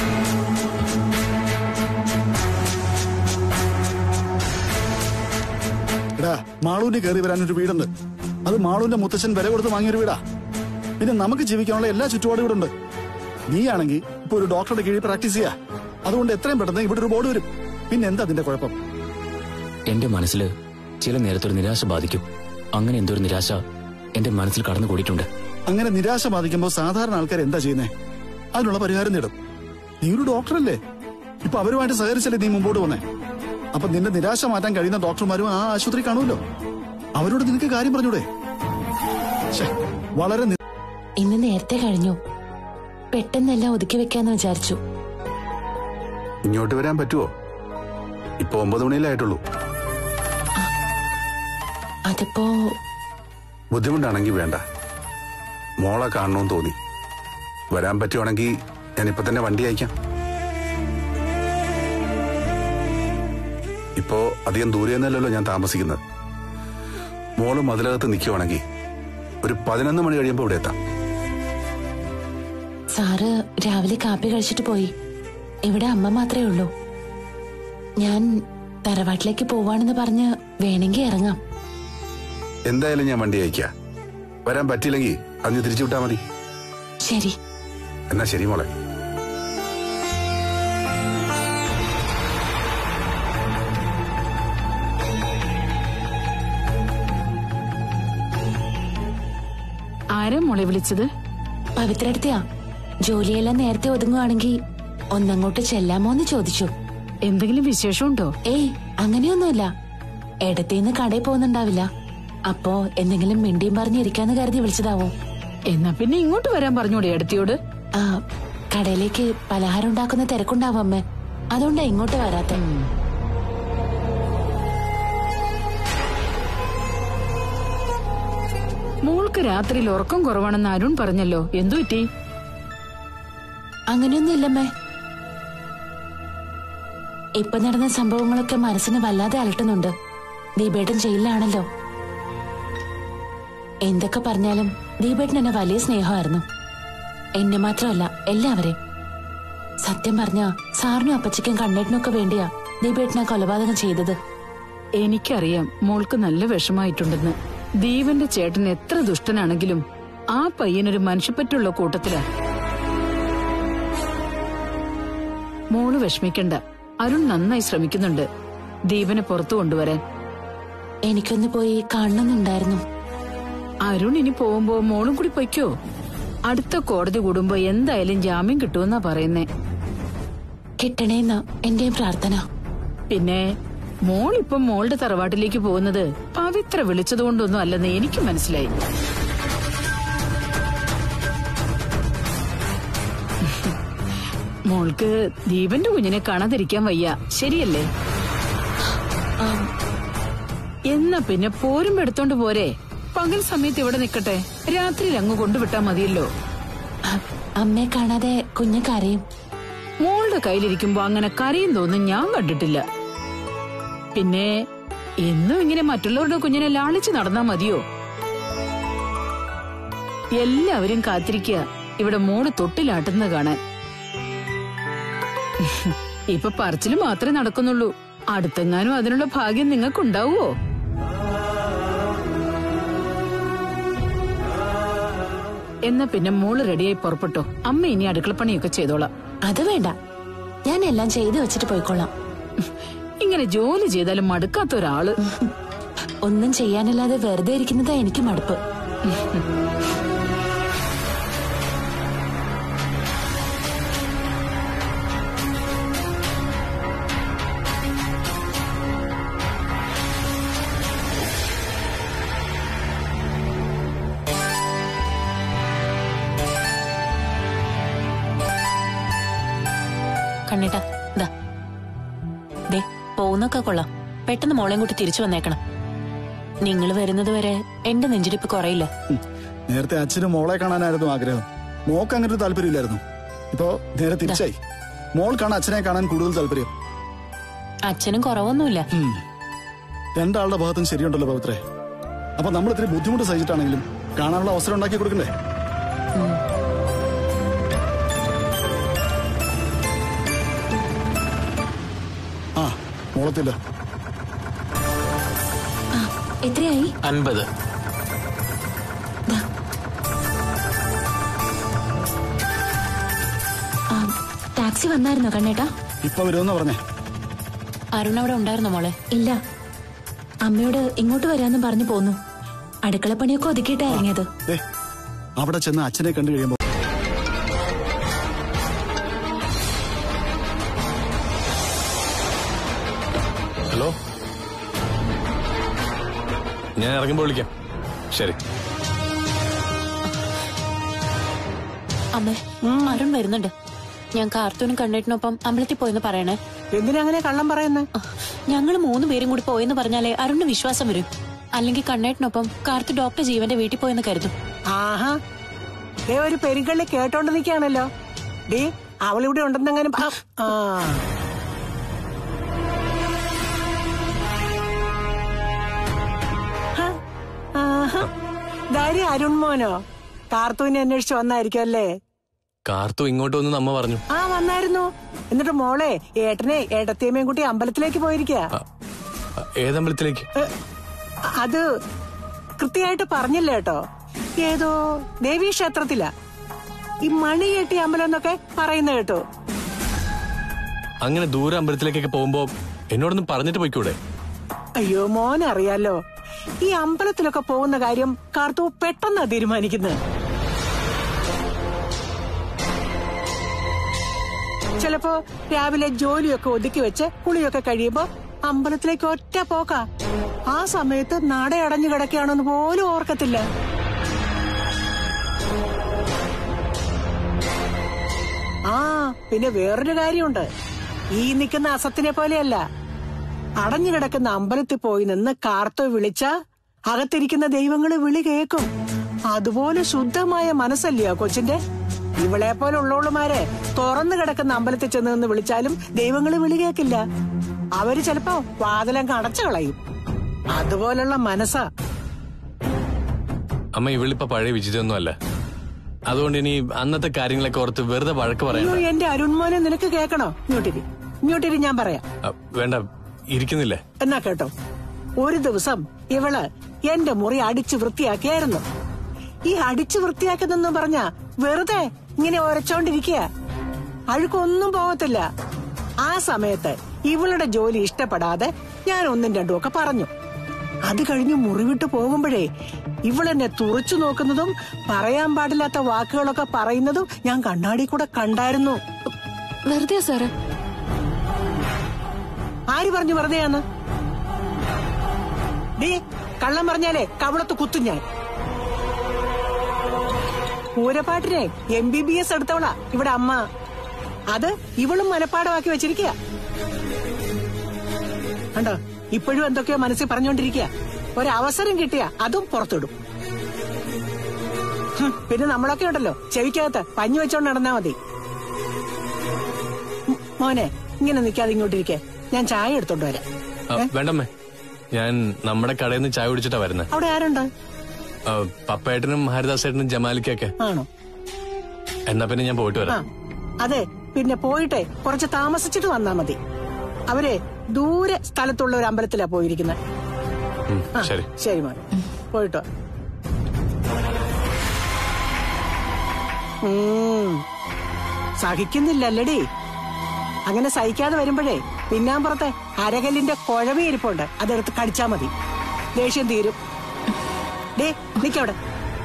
എടാ മാളൂന് കയറി വരാൻ ഒരു വീടുണ്ട് അത് മാളൂന്റെ മുത്തച്ഛൻ വില കൊടുത്ത് വാങ്ങിയൊരു വീടാ പിന്നെ നമുക്ക് ജീവിക്കാനുള്ള എല്ലാ ചുറ്റുപാടും ഇവിടെ ഉണ്ട് നീയാണെങ്കിൽ ഇപ്പൊ ഒരു ഡോക്ടറുടെ കീഴിൽ പ്രാക്ടീസ് ചെയ്യാ അതുകൊണ്ട് എത്രയും പെട്ടെന്ന് ഇവിടെ ഒരു ബോർഡ് വരും പിന്നെ എന്താ അതിന്റെ കുഴപ്പം എന്റെ മനസ്സിൽ ചില നേരത്തൊരു നിരാശ ബാധിക്കും അങ്ങനെ എന്തോ ഒരു നിരാശ എന്റെ മനസ്സിൽ കടന്നു കൂടിയിട്ടുണ്ട് അങ്ങനെ നിരാശ ബാധിക്കുമ്പോൾ സാധാരണ ആൾക്കാർ എന്താ ചെയ്യുന്നേ അതിനുള്ള പരിഹാരം നേടും നീ ഒരു ഡോക്ടറല്ലേ ഇപ്പൊ അവരുമായിട്ട് സഹകരിച്ചല്ലേ നീ മുമ്പോട്ട് പോന്നേ അപ്പൊ നിന്റെ നിരാശ മാറ്റാൻ കഴിയുന്ന ഡോക്ടർമാരും ആ ആശുപത്രി കാണുമല്ലോ അവരോട് നിനക്ക് കാര്യം പറഞ്ഞൂടെ ശ്ശെ, വളരെ നി- ഇന്ന് നേരത്തെ കഴിഞ്ഞു പെട്ടെന്നെല്ലാം ഒതുക്കി വെക്കാന്ന് വിചാരിച്ചു ഇങ്ങോട്ട് വരാൻ പറ്റുമോ ഇപ്പൊ ഒമ്പത് മണിയിലായിട്ടുള്ളൂ അതിപ്പോ ബുദ്ധിമുട്ടാണെങ്കിൽ വേണ്ട മോളെ കാണണമെന്ന് തോന്നി വരാൻ പറ്റുവാണെങ്കിൽ ഞാൻ ഇപ്പൊ തന്നെ വണ്ടി അയക്കാം ഇപ്പോ അധികം ദൂരെയൊന്നുമല്ലല്ലോ ഞാൻ താമസിക്കുന്നത് മോള് മതിലകത്ത് നിൽക്കുവാണെങ്കിൽ ഒരു പതിനൊന്ന് മണി കഴിയുമ്പോൾ ഇവിടെ എത്താം സാറ് രാവിലെ കാപ്പി കഴിച്ചിട്ട് പോയി ഇവിടെ അമ്മ മാത്രമേ ഉള്ളൂ ഞാൻ തറവാട്ടിലേക്ക് പോവാണെന്ന് പറഞ്ഞ് വേണമെങ്കിൽ ഇറങ്ങാം എന്തായാലും ഞാൻ വണ്ടി അയക്കാം വരാൻ പറ്റിയില്ലെങ്കിൽ അന്ന് തിരിച്ചു വിട്ടാ മതി ശരി എന്നാ ശരി മോളെ ആരാ മോളെ വിളിച്ചത് പവിത്രടുത്തയാ ജോലിയെല്ലാം നേരത്തെ ഒതുങ്ങുവാണെങ്കിൽ ഒന്നങ്ങോട്ട് ചെല്ലാമോ എന്ന് ചോദിച്ചു എന്തെങ്കിലും വിശേഷമുണ്ടോ ഏയ് അങ്ങനെയൊന്നുമില്ല ഇടത്തേന്ന് കടയിൽ പോകുന്നുണ്ടാവില്ല അപ്പോ എന്തെങ്കിലും മിണ്ടിയും പറഞ്ഞിരിക്കാന്ന് കരുതി വിളിച്ചതാവോ എന്നാ പിന്നെ ഇങ്ങോട്ട് വരാൻ പറഞ്ഞൂടെ എടുത്തിയോട് ആ കടയിലേക്ക് പലഹാരം ഉണ്ടാക്കുന്ന തിരക്കുണ്ടാവും അമ്മ അതുകൊണ്ടാ ഇങ്ങോട്ട് വരാത്ത മോൾക്ക് രാത്രിയിൽ ഉറക്കം കുറവാണെന്ന് അരുൺ പറഞ്ഞല്ലോ എന്തു പറ്റി അങ്ങനെയൊന്നും ഇല്ലമ്മേ ഇപ്പൊ നടന്ന സംഭവങ്ങളൊക്കെ മനസ്സിന് വല്ലാതെ അലട്ടുന്നുണ്ട് ദീപേട്ടൻ ജയിലിലാണല്ലോ എന്തൊക്കെ പറഞ്ഞാലും ദീപേട്ടൻ എന്നെ വലിയ സ്നേഹമായിരുന്നു എന്നെ മാത്രമല്ല എല്ലാവരെയും സത്യം പറഞ്ഞ സാറിനും അപ്പച്ചയ്ക്കും കണ്ണേട്ടിനൊക്കെ വേണ്ടിയാ ദീപേട്ടനെ കൊലപാതകം ചെയ്തത് എനിക്കറിയാം മോൾക്ക് നല്ല വിഷമായിട്ടുണ്ടെന്ന് ദീപന്റെ ചേട്ടൻ എത്ര ദുഷ്ടനാണെങ്കിലും ആ പയ്യനൊരു മനുഷ്യപ്പറ്റുള്ള കൂട്ടത്തിലാ മോള് വിഷമിക്കണ്ട അരുൺ നന്നായി ശ്രമിക്കുന്നുണ്ട് ദീപനെ പുറത്തു കൊണ്ടുവരാൻ എനിക്കൊന്ന് പോയി കാണണമെന്നുണ്ടായിരുന്നു അരുൺ ഇനി പോകുമ്പോ മോളും കൂടി പൊയ്ക്കോ അടുത്ത കോടതി കൂടുമ്പോ എന്തായാലും ജാമ്യം കിട്ടുമെന്നാ പറയുന്നേ കിട്ടണേന്നാ എന്റെയും പ്രാർത്ഥന പിന്നെ മോൾ ഇപ്പം മോളുടെ തറവാട്ടിലേക്ക് പോകുന്നത് പവിത്ര വിളിച്ചതുകൊണ്ടൊന്നും അല്ലെന്ന് എനിക്ക് മനസ്സിലായി മോൾക്ക് ദീപന്റെ കുഞ്ഞിനെ കാണാതിരിക്കാൻ വയ്യ ശരിയല്ലേ എന്നാ പിന്നെ പോരുമ്പോ എടുത്തോണ്ട് പോരെ പകൽ സമയത്ത് ഇവിടെ നിക്കട്ടെ രാത്രിയിൽ അങ്ങ് കൊണ്ടുവിട്ടാ മതിയല്ലോ അമ്മയെ കാണാതെ കുഞ്ഞ് കരയും മോളുടെ കയ്യിലിരിക്കുമ്പോ അങ്ങനെ കരയും തോന്നും ഞാൻ കണ്ടിട്ടില്ല പിന്നെ എന്നും ഇങ്ങനെ മറ്റുള്ളവരുടെ കുഞ്ഞിനെ ലാളിച്ച് നടന്നാ മതിയോ എല്ലാവരും കാത്തിരിക്കുക ഇവിടെ മോള് തൊട്ടിലാട്ടുന്നത് കാണാൻ ഇപ്പൊ പറച്ചില് മാത്രമേ നടക്കുന്നുള്ളൂ അടുത്തെങ്ങാനും അതിനുള്ള ഭാഗ്യം നിങ്ങൾക്കുണ്ടാവുമോ എന്നാ പിന്നെ മോള് റെഡിയായി പുറപ്പെട്ടോ അമ്മ ഇനി അടുക്കളപ്പണിയൊക്കെ ചെയ്തോളാം അത് വേണ്ട ഞാൻ എല്ലാം ചെയ്തു വെച്ചിട്ട് പോയിക്കൊള്ളാം ഇങ്ങനെ ജോലി ചെയ്താലും മടുക്കാത്ത ഒരാള് ഒന്നും ചെയ്യാനല്ലാതെ വെറുതെ ഇരിക്കുന്നതാ എനിക്ക് മടുപ്പ് കണ്ണേട്ടാ ദാ ദേ പോകുന്നൊക്കെ കൊള്ളാം പെട്ടെന്ന് മോളെയും കൂട്ടി തിരിച്ചു വന്നേക്കണം നിങ്ങൾ വരുന്നത് വരെ എന്റെ നെഞ്ചിടിപ്പ് കുറയില്ല ഉം. നേരത്തെ അച്ഛനും മോളെ കാണാനായിരുന്നു ആഗ്രഹം മോക്ക് അങ്ങനെ ഒരു താല്പര്യമില്ലായിരുന്നു ഇപ്പോ നേരെ തിരിച്ചായി മോൾ കാണാൻ അച്ഛനെ കാണാൻ കൂടുതൽ താല്പര്യം അച്ഛനും കുറവൊന്നുമില്ല ഉം. രണ്ടാളുടെ ഭാഗത്തും ശരിയുണ്ടല്ലോ പവിത്രേ അപ്പൊ നമ്മൾ ഇത്തിരി ബുദ്ധിമുട്ട് സഹിച്ചിട്ടാണെങ്കിലും കാണാനുള്ള അവസരം ഉണ്ടാക്കി കൊടുക്കണ്ടേ ആ മോളത്തില്ല എത്രയായി അൻപത് ആ, ടാക്സി വന്നായിരുന്നോ കണ്ണേട്ടാ ഇപ്പൊ വരുമെന്ന് പറഞ്ഞേ അരുൺ അവിടെ ഉണ്ടായിരുന്നോ മോളെ ഇല്ല അമ്മയോട് ഇങ്ങോട്ട് വരാന്നും പറഞ്ഞു പോന്നു അടുക്കളപ്പണിയൊക്കെ ഒതുക്കിയിട്ടാ ഇറങ്ങിയത് ദേ, അവിടെ ചെന്ന് അച്ഛനെ കണ്ടു കഴിയുമ്പോ ഹലോ ഞാൻ ഇറങ്ങുമ്പോൾ വിളിക്കാം ശരി അമ്മേ അരുൺ വരുന്നുണ്ട് ഞാൻ കാർത്തൂനും കണ്ണേട്ടിനൊപ്പം അമ്പലത്തിൽ പോയെന്ന് പറയണേ എന്തിനാ അങ്ങനെ കള്ളം പറയുന്നേ ഞങ്ങൾ മൂന്ന് പേരും കൂടി പോയെന്ന് പറഞ്ഞാലേ അരുണിന് വിശ്വാസം വരും അല്ലെങ്കിൽ കണ്ണേട്ടിനൊപ്പം കാർത്ത് ഡോക്ടർ ജീവന്റെ വീട്ടിൽ പോയെന്ന് കരുതും ആഹാ ദേ ഒരു പെരുങ്കള്ളി കേട്ടോണ്ട് നിൽക്കാണല്ലോ ഡീ അവളിവിടെ ഉണ്ടെന്നെങ്ങനെ ആ, ആ ഹ, ആഹാ. ധൈര്യം അരുൺ മോനോ കാർത്തൂനെ അന്വേഷിച്ച് വന്നായിരിക്കും അല്ലേ കാർത്തു ഇങ്ങോട്ട് വന്ന് നമ്മ പറഞ്ഞു ആ വന്നായിരുന്നു എന്നിട്ട് മോളെ ഏട്ടനെ ഏട്ടത്തിയമ്മയും കുട്ടി അമ്പലത്തിലേക്ക് പോയിരിക്കുക അ, ഏതമ്പലത്തിലേക്ക് അത് കൃത്യമായിട്ട് പറഞ്ഞില്ല കേട്ടോ ഏതോ ദേവീ ക്ഷേത്രത്തിലാ ഈ മണി കെട്ടി അമ്പലം എന്നൊക്കെ പറയുന്ന കേട്ടോ അങ്ങനെ ദൂരെ അമ്പലത്തിലേക്കൊക്കെ പോകുമ്പോ എന്നോടൊന്ന് പറഞ്ഞിട്ട് പോയിക്കൂടെ അയ്യോ മോനറിയാലോ ഈ അമ്പലത്തിലൊക്കെ പോകുന്ന കാര്യം കാർത്തു പെട്ടെന്നാ തീരുമാനിക്കുന്നത് ചിലപ്പോ രാവിലെ ജോലിയൊക്കെ ഒതുക്കി വെച്ച് കുളിയൊക്കെ കഴിയുമ്പോ അമ്പലത്തിലേക്ക് ഒറ്റ പോക്ക ആ സമയത്ത് നട അടഞ്ഞു കിടക്കുകയാണെന്ന് പോലും ഓർക്കത്തില്ല ആ പിന്നെ വേറൊരു കാര്യമുണ്ട് ഈ നിൽക്കുന്ന അസത്തിനെ പോലെയല്ല അടഞ്ഞു കിടക്കുന്ന അമ്പലത്തിൽ പോയി നിന്ന് കാർത്തോ വിളിച്ച അകത്തിരിക്കുന്ന ദൈവങ്ങള് വിളി കേൾക്കും അതുപോലെ ശുദ്ധമായ മനസ്സല്ലയോ കൊച്ചിന്റെ ഇവളെ പോലെ ഉള്ളവളുമാരെ തുറന്നു കിടക്കുന്ന അമ്പലത്തിൽ ചെന്ന് നിന്ന് വിളിച്ചാലും ദൈവങ്ങള് വിളി കേൾക്കില്ല അവര് ചിലപ്പോ വാതിലങ്ങ് അടച്ചു കളയും അതുപോലുള്ള മനസ്സാ അമ്മ ഇവളിപ്പോ പഴയ വിജിതൊന്നും അല്ല അതുകൊണ്ട് ഇനി അന്നത്തെ കാര്യങ്ങളൊക്കെ ഓർത്ത് വെറുതെ വഴക്ക് അയ്യോ പറയണ്ട എന്റെ അരുൺമോനെ നിനക്ക് കേൾക്കണോ ഇങ്ങോട്ടിരി ഇങ്ങോട്ടിരി ഞാൻ പറയാം അ, വേണ്ട ഇരിക്കുന്നില്ലേ എന്നാ കേട്ടോ ഒരു ദിവസം ഇവള് എന്റെ മുറി അടിച്ചു വൃത്തിയാക്കിയായിരുന്നു ഈ അടിച്ചു വൃത്തിയാക്കുന്നെന്ന് പറഞ്ഞ വെറുതെ ഇങ്ങനെ ഒരച്ചോണ്ടിരിക്കുക അഴുക്കൊന്നും പോകത്തില്ല ആ സമയത്ത് ഇവളുടെ ജോലി ഇഷ്ടപ്പെടാതെ ഞാൻ ഒന്നും രണ്ടും ഒക്കെ പറഞ്ഞു അത് കഴിഞ്ഞ് മുറിവിട്ട് പോകുമ്പോഴേ ഇവളെന്നെ തുറച്ചു നോക്കുന്നതും പറയാൻ പാടില്ലാത്ത വാക്കുകളൊക്കെ പറയുന്നതും ഞാൻ കണ്ണാടി കൂടെ കണ്ടായിരുന്നു വെറുതെ സാറ് ആര് പറഞ്ഞു വെറുതെയാന്ന് ഡീ കള്ളം പറഞ്ഞാലേ കവളത്ത് കുത്തും ഞാൻ പൂരപ്പാട്ടിനെ എം ബി ബി എസ് എടുത്തവളാ ഇവിടെ അമ്മ അത് ഇവളും മനപ്പാടമാക്കി വെച്ചിരിക്കുക കണ്ടോ ഇപ്പോഴും എന്തൊക്കെയോ മനസ്സിൽ പറഞ്ഞുകൊണ്ടിരിക്കുക ഒരവസരം കിട്ടിയ അതും പുറത്തിടും ഹും, പിന്നെ നമ്മളൊക്കെ ഉണ്ടല്ലോ ചെവിക്കകത്ത് പഞ്ഞു വെച്ചോണ്ട് നടന്നാ മതി ഉം, മോനെ ഇങ്ങനെ നിൽക്കാതെ ഇങ്ങോട്ടിരിക്കെ ഞാൻ ചായ എടുത്തോണ്ട് വരാം അ, വേണ്ടമ്മേ ഞാൻ നമ്മുടെ കടയിൽ നിന്ന് ചായ കുടിച്ചിട്ടാ വരുന്നത് അവിടെ ആരുണ്ട് പപ്പേട്ടനും ഹരിദാസേട്ടനും ജമാലിക്കൊക്കെ ആണോ എന്നാ പിന്നെ ഞാൻ പോയിട്ട് ആ വരാം അതെ പിന്നെ പോയിട്ടെ കുറച്ച് താമസിച്ചിട്ട് വന്നാ മതി അവരെ ദൂരെ സ്ഥലത്തുള്ള ഒരു അമ്പലത്തിലാ പോയിരിക്കുന്നത് ഉം, ആ, ശരി ശരി മോൻ പോയിട്ടോ ഉം. സഹിക്കുന്നില്ലല്ലടി അങ്ങനെ സഹിക്കാതെ വരുമ്പോഴേ പിന്നാമ്പുറത്തെ അരകല്ലിന്റെ കുഴവി ഇരിപ്പുണ്ട് അതെടുത്ത് കടിച്ചാ മതി ദേഷ്യം തീരും ഡേ നിക്കവിടെ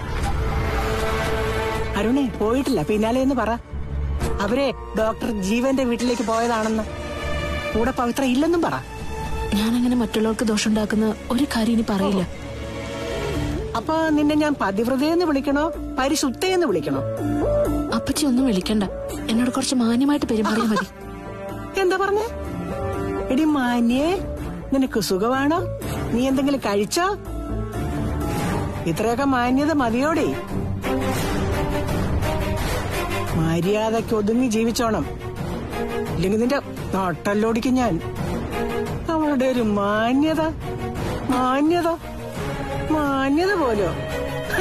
അരുണേ പോയിട്ടില്ല പിന്നാലെ എന്ന് പറ അവരെ ഡോക്ടർ ജീവന്റെ വീട്ടിലേക്ക് പോയതാണെന്ന് കൂടെ പവിത്ര ഇല്ലെന്നും പറ ഞാനങ്ങനെ മറ്റുള്ളവർക്ക് ദോഷമുണ്ടാക്കുന്ന ഒരു കാര്യം ഇനി പറയില്ല അപ്പൊ നിന്നെ ഞാൻ പതിവ്രതയെന്ന് വിളിക്കണോ പരിശുദ്ധയെന്ന് വിളിക്കണോ അപ്പച്ചി ഒന്നും വിളിക്കണ്ട എന്നോട് കുറച്ച് മാന്യമായിട്ട് പെരുമാറിയാൽ മതി എന്താ പറഞ്ഞ എടി മാന്യേ നിനക്ക് സുഖമാണോ നീ എന്തെങ്കിലും കഴിച്ചോ ഇത്രയൊക്കെ മാന്യത മതിയോടി മര്യാദയ്ക്ക് ഒതുങ്ങി ജീവിച്ചോണം ഇല്ലെങ്കിൽ നിന്റെ നട്ടല്ലോടിക്കും ഞാൻ അവളുടെ ഒരു മാന്യത മാന്യത മാന്യത പോലോ ഹ്.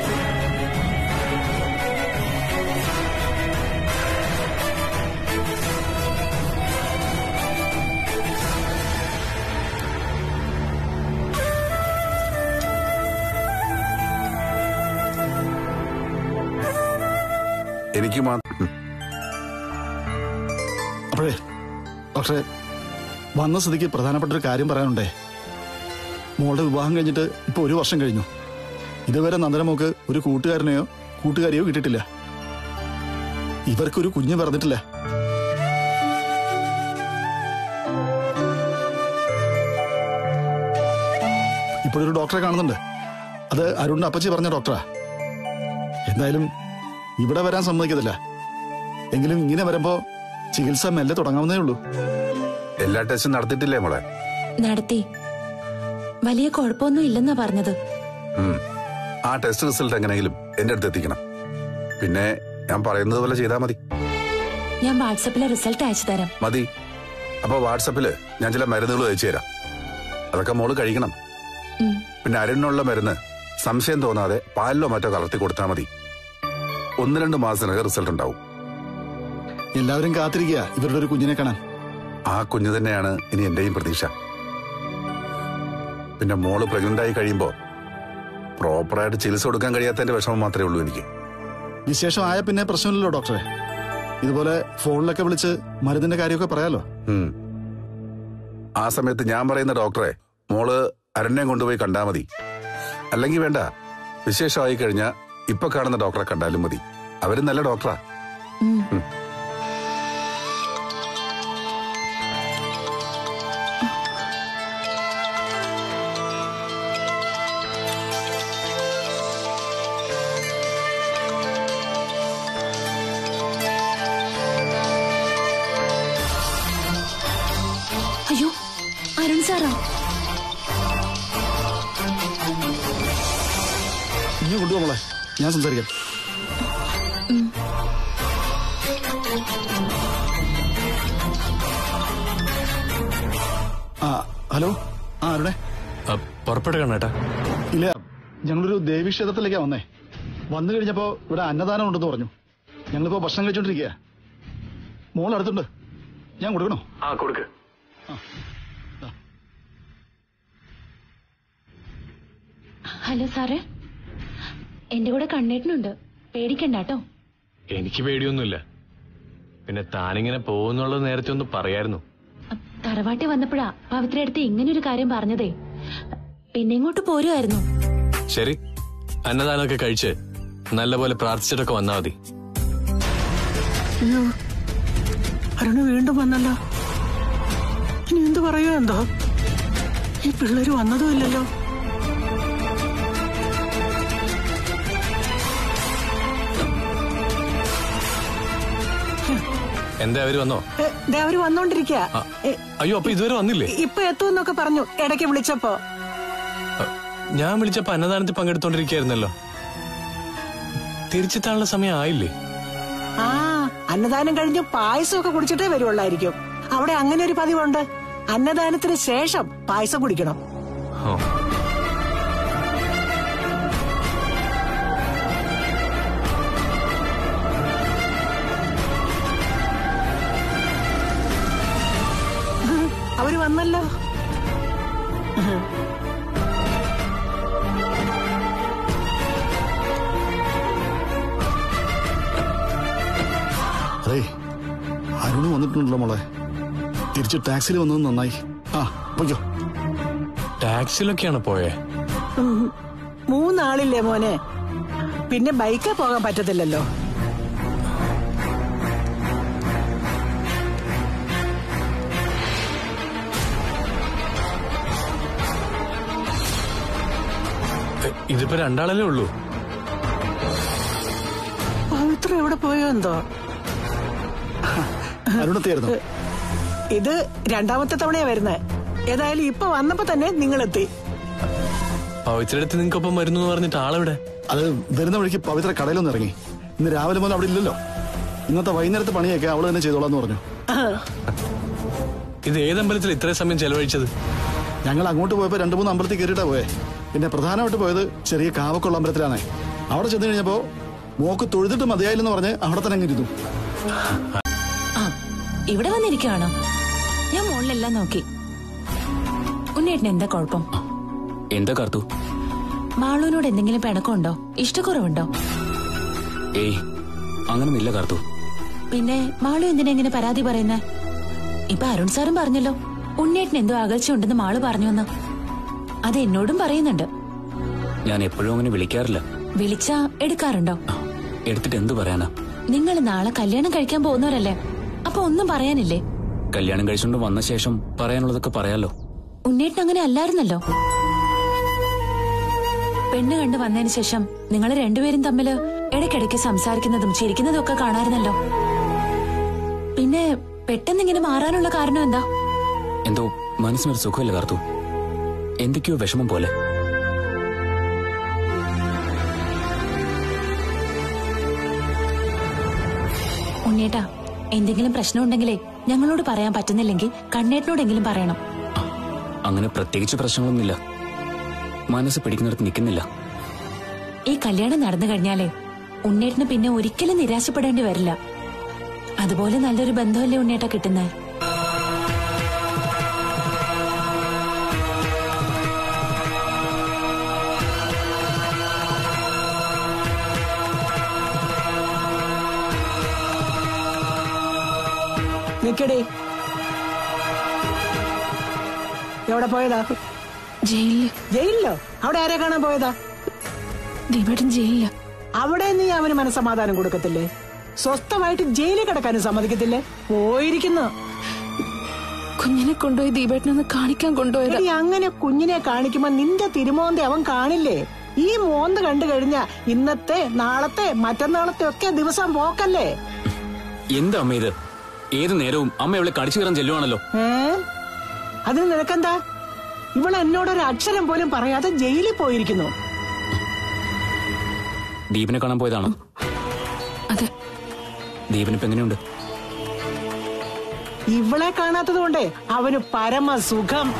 എനിക്ക് മാത്രം അപ്പോഴേ ഡോക്ടറെ വന്ന സ്ഥിതിക്ക് പ്രധാനപ്പെട്ട ഒരു കാര്യം പറയാനുണ്ടേ മോളുടെ വിവാഹം കഴിഞ്ഞിട്ട് ഇപ്പൊ ഒരു വർഷം കഴിഞ്ഞു ഇതുവരെ നന്ദനമോക്ക് ഒരു കൂട്ടുകാരനെയോ കൂട്ടുകാരിയോ കിട്ടിയിട്ടില്ല ഇവർക്കൊരു കുഞ്ഞ് പറഞ്ഞിട്ടില്ല ഇപ്പോഴൊരു ഡോക്ടറെ കാണുന്നുണ്ട് അത് അരുണിന്റെ അപ്പച്ചി പറഞ്ഞ ഡോക്ടറാ എന്തായാലും ഇവിടെ വരാൻ സമ്മതിക്കത്തില്ല എങ്കിലും ഇങ്ങനെ വരുമ്പോ ചികിത്സ മെല്ലെ തുടങ്ങാവുന്നേ ഉള്ളൂ എല്ലാ ടെസ്റ്റും നടത്തിയിട്ടില്ലേ മോളെ നടത്തി വലിയ കുഴപ്പമൊന്നും ഇല്ലെന്നാ പറഞ്ഞത് ഉം. ആ ടെസ്റ്റ് റിസൾട്ട് എങ്ങനെയെങ്കിലും എന്റെ അടുത്ത് എത്തിക്കണം പിന്നെ ഞാൻ പറയുന്നത് പോലെ ചെയ്താൽ മതി ഞാൻ വാട്സപ്പിലെ റിസൾട്ട് അയച്ചു തരാം മതി അപ്പൊ വാട്സപ്പില് ഞാൻ ചില മരുന്നുകൾ അയച്ചു തരാം അതൊക്കെ മോള് കഴിക്കണം ഉം. പിന്നെ അരുണിനുള്ള മരുന്ന് സംശയം തോന്നാതെ പാലിലോ മറ്റോ കലർത്തി കൊടുത്താൽ മതി ഒന്ന് രണ്ട് മാസത്തിനകം റിസൾട്ട് ഉണ്ടാവും എല്ലാവരും കാത്തിരിക്കുക ഇവരുടെ ഒരു കുഞ്ഞിനെ കാണാൻ ആ കുഞ്ഞു തന്നെയാണ് ഇനി എന്റെയും പ്രതീക്ഷ പിന്നെ മോള് പ്രഗ്നന്റ് ആയി കഴിയുമ്പോ പ്രോപ്പറായിട്ട് ചികിത്സ കൊടുക്കാൻ കഴിയാത്തതിന്റെ വിഷമം മാത്രമേ ഉള്ളൂ എനിക്ക് വിശേഷം ആയ പിന്നെ പ്രശ്നമില്ലല്ലോ ഡോക്ടറെ ഇതുപോലെ ഫോണിലൊക്കെ വിളിച്ച് മരുന്നിന്റെ കാര്യമൊക്കെ പറയാലോ ഉം. ആ സമയത്ത് ഞാൻ പറയുന്ന ഡോക്ടറെ മോള് അരണ്യം കൊണ്ടുപോയി കണ്ടാ മതി അല്ലെങ്കിൽ വേണ്ട വിശേഷമായി കഴിഞ്ഞാൽ ഇപ്പൊ കാണുന്ന ഡോക്ടറെ കണ്ടാലും മതി അവര് നല്ല ഡോക്ടറാ ഉം. ഉം. അയ്യോ അരുൺ സാറാ നീ കൊണ്ടുപോ മോളെ ഞാൻ സംസാരിക്കാം ആ ഹലോ ആ അരുണേ പുറപ്പെടുക കണ്ണേട്ടാ ഇല്ല ഞങ്ങളൊരു ദേവീക്ഷേത്രത്തിലേക്കാ വന്നേ വന്നു കഴിഞ്ഞപ്പോ ഇവിടെ അന്നദാനം ഉണ്ടെന്ന് പറഞ്ഞു ഞങ്ങളിപ്പോ ഭക്ഷണം കഴിച്ചോണ്ടിരിക്കുക മോൾ അടുത്തുണ്ട് ഞാൻ കൊടുക്കണോ ആ കൊടുക്ക് ഹലോ സാറേ എന്റെ കൂടെ കണ്ണേട്ടനുണ്ട് പേടിക്കണ്ട കേട്ടോ എനിക്ക് പേടിയൊന്നുമില്ല പിന്നെ താനിങ്ങനെ പോകുന്നുള്ളത് നേരത്തെ ഒന്ന് പറയായിരുന്നു തറവാട്ടി വന്നപ്പോഴാ പവിത്ര അടുത്ത് ഇങ്ങനെ ഒരു കാര്യം പറഞ്ഞതേ പിന്നെ ഇങ്ങോട്ട് പോരുമായിരുന്നു ശരി അന്നദാനമൊക്കെ കഴിച്ച് നല്ലപോലെ പ്രാർത്ഥിച്ചിട്ടൊക്കെ വന്നാ മതി അയ്യോ അരുണ് വീണ്ടും വന്നല്ലോ ഇനി എന്ത് പറയോ എന്തോ ഈ പിള്ളേര് വന്നതും ഇല്ലല്ലോ എന്താ അവര് വന്നോ ഏ, ദേ അവര് വന്നോണ്ടിരിക്കുക ആ, അയ്യോ അപ്പൊ ഇതുവരെ വന്നില്ലേ ഇപ്പൊ എത്തുമെന്നൊക്കെ പറഞ്ഞു ഇടയ്ക്ക് വിളിച്ചപ്പോ ഞാൻ വിളിച്ചപ്പോ അന്നദാനത്തിൽ പങ്കെടുത്തോണ്ടിരിക്കായിരുന്നല്ലോ തിരിച്ചെത്താനുള്ള സമയം ആയില്ലേ ആ അന്നദാനം കഴിഞ്ഞ് പായസമൊക്കെ കുടിച്ചിട്ടേ വരുവുള്ളായിരിക്കും അവിടെ അങ്ങനെ ഒരു പതിവുണ്ട് അന്നദാനത്തിന് ശേഷം പായസം കുടിക്കണം ഓ അവര് വന്നല്ലോ അതെ അരുണ് വന്നിട്ടുണ്ടല്ലോ മോളെ തിരിച്ച് ടാക്സിയിൽ വന്നത് നന്നായി ആ പൊയ്ക്കോ ടാക്സിയിലൊക്കെയാണ് പോയേ ഉം. മൂന്നാളില്ലേ മോനെ പിന്നെ ബൈക്കിൽ പോകാൻ പറ്റത്തില്ലല്ലോ എ, ഇതിപ്പോ രണ്ടാളല്ലേ ഉള്ളൂ പവിത്ര എവിടെ പോയോ എന്തോ അരുണത്തെയായിരുന്നു ഇത് രണ്ടാമത്തെ തവണയാ വരുന്നത് ഏതായാലും ഇപ്പൊ വന്നപ്പോ തന്നെ നിങ്ങളെത്തി പവിത്രടുത്ത് നിങ്ങൾക്കൊപ്പം വരുന്നു എന്ന് പറഞ്ഞിട്ട് ആളെവിടെ അത് വരുന്ന വഴിക്ക് പവിത്ര കടയിലൊന്നും ഇറങ്ങി ഇന്ന് രാവിലെ മുതൽ അവിടെ ഇല്ലല്ലോ ഇന്നത്തെ വൈകുന്നേരത്തെ പണിയൊക്കെ അവള് തന്നെ ചെയ്തോളാന്ന് പറഞ്ഞു ഇത് ഏതമ്പലത്തിൽ ഇത്രയും സമയം ചെലവഴിച്ചത് ഞങ്ങൾ അങ്ങോട്ട് പോയപ്പോ രണ്ടു മൂന്ന് അമ്പലത്തിൽ കയറിയിട്ടാ പോയെ പിന്നെ പ്രധാനമായിട്ട് പോയത് ചെറിയ കാവക്കുള്ള അമ്പലത്തിലാണേ അവിടെ ചെന്ന് കഴിഞ്ഞപ്പോ മോക്ക് തൊഴുതിട്ട് മതിയായില്ലെന്ന് പറഞ്ഞ് അവിടെ തന്നെ അങ്ങ് ഇരുന്നു ആ ഇവിടെ വന്നിരിക്കുകയാണോ ഞാൻ മുകളിലെല്ലാം നോക്കി ഉണ്ണേട്ടന് എന്താ കുഴപ്പം എന്താ കാർത്തു മാളൂനോട് എന്തെങ്കിലും പിണക്കമുണ്ടോ ഇഷ്ടക്കുറവുണ്ടോ ഏയ് അങ്ങനൊന്നുമില്ല കാർത്തു പിന്നെ മാളു എന്തിനാ ഇങ്ങനെ പരാതി പറയുന്നേ ഇപ്പൊ അരുൺ സാറും പറഞ്ഞല്ലോ ഉണ്ണേട്ടന് എന്തോ അകൽച്ചയുണ്ടെന്ന് മാളു പറഞ്ഞുവെന്ന് അത് എന്നോടും പറയുന്നുണ്ട് ഞാൻ എപ്പോഴും അങ്ങനെ വിളിക്കാറില്ല വിളിച്ചാ എടുക്കാറുണ്ടോ എടുത്തിട്ട് എന്ത് പറയാനാ നിങ്ങൾ നാളെ കല്യാണം കഴിക്കാൻ പോകുന്നവരല്ലേ അപ്പൊ ഒന്നും പറയാനില്ലേ കല്യാണം കഴിച്ചുകൊണ്ട് വന്ന ശേഷം പറയാനുള്ളതൊക്കെ പറയാലോ ഉണ്ണേട്ടൻ അങ്ങനെ അല്ലായിരുന്നല്ലോ പെണ്ണ് കണ്ടു വന്നതിന് ശേഷം നിങ്ങൾ രണ്ടുപേരും തമ്മില് ഇടയ്ക്കിടയ്ക്ക് സംസാരിക്കുന്നതും ചിരിക്കുന്നതും ഒക്കെ കാണാറുന്നല്ലോ പിന്നെ പെട്ടെന്ന് ഇങ്ങനെ മാറാനുള്ള കാരണം എന്താ എന്തോ മനസ്സിനൊരു സുഖമില്ല കാർത്തു എന്തൊക്കെയോ വിഷമം പോലെ ഉണ്ണേട്ടാ എന്തെങ്കിലും പ്രശ്നമുണ്ടെങ്കിലേ ഞങ്ങളോട് പറയാൻ പറ്റുന്നില്ലെങ്കിൽ കണ്ണേട്ടനോടെങ്കിലും പറയണം അങ്ങനെ പ്രത്യേകിച്ച് പ്രശ്നങ്ങളൊന്നുമില്ല മനസ്സ് പിടിക്കുന്നിടത്ത് നിൽക്കുന്നില്ല ഈ കല്യാണം നടന്നു കഴിഞ്ഞാലേ ഉണ്ണേട്ടന് പിന്നെ ഒരിക്കലും നിരാശപ്പെടേണ്ടി വരില്ല അതുപോലെ നല്ലൊരു ബന്ധമല്ലേ ഉണ്ണേട്ട കിട്ടുന്നത് നിക്കടേ എവിടെ പോയതാ ജയിലില് ജയിലിലോ അവിടെ ആരെ കാണാൻ പോയതാ ദീപേട്ടൻ ജയിലില്ല അവിടെ നീ അവന് മനസമാധാനം കൊടുക്കത്തില്ലേ സ്വസ്ഥമായിട്ട് ജയിലിൽ കിടക്കാനും സമ്മതിക്കത്തില്ലേ പോയിരിക്കുന്നു കുഞ്ഞിനെ കൊണ്ടുപോയി ദീപേട്ടനൊന്ന് കാണിക്കാൻ കൊണ്ടുപോയതാ എടി അങ്ങനെ കുഞ്ഞിനെ കാണിക്കുമ്പോ നിന്റെ തിരുമോന്തെ അവൻ കാണില്ലേ ഈ മോന്ത് കണ്ടു കഴിഞ്ഞ ഇന്നത്തെ നാളത്തെ മറ്റന്നാളത്തെ ഒക്കെ ദിവസം പോക്കല്ലേ എന്താ അമ്മ ഇത് ഏത് നേരവും അമ്മ അവളെ കടിച്ചു കയറാൻ ചെല്ലുവാണല്ലോ ഏ അതിന് നിനക്കെന്താ ഇവൾ എന്നോടൊരു അക്ഷരം പോലും പറയാതെ ജയിലിൽ പോയിരിക്കുന്നു ദീപിനെ കാണാൻ പോയതാണോ അതെ ദീപിനിപ്പോ എങ്ങനെയുണ്ട് ഇവളെ കാണാത്തത് കൊണ്ടേ അവന് പരമസുഖം